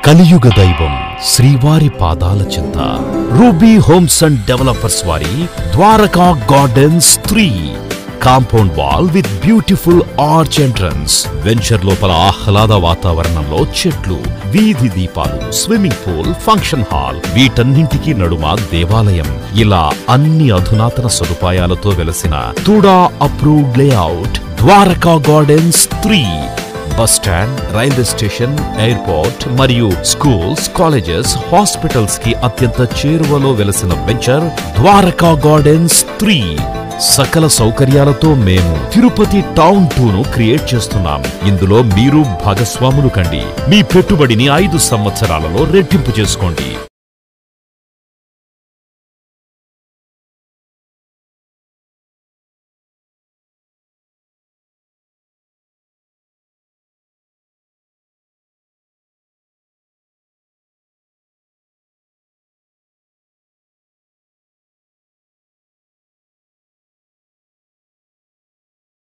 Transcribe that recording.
కలియుగ దైవం శ్రీవారి పాదాల చెంత రూబీ హోమ్స్ అండ్ డెవలపర్స్ వారి Dwaraka gardens three compound wall with beautiful arch entrance venture లోపల ఆహ్లాద వాతావరణంలో చెట్లు వీధి దీపాలు స్విమ్మింగ్ పూల్ ఫంక్షన్ హాల్ వీటన్నింటికి నడుమ దేవాలయం ఇలా అన్ని అధునాతన సదుపాయాలతో వెలసిన TUDA approved layout Dwaraka gardens three bus stand railway station airport మరియు స్కూల్స్ కాలేజెస్ హాస్పిటల్స్ కి అత్యంత చేరువలో వెలసిన వెంచర్ ద్వారకా గార్డెన్స్ త్రీ సకల సౌకర్యాలతో మేము తిరుపతి టౌన్ టూ ను క్రియేట్ చేస్తున్నాం ఇందులో మీరు భాగస్వాములు కండి మీ పెట్టుబడిని ఐదు సంవత్సరాలలో రెట్టింపు చేసుకోండి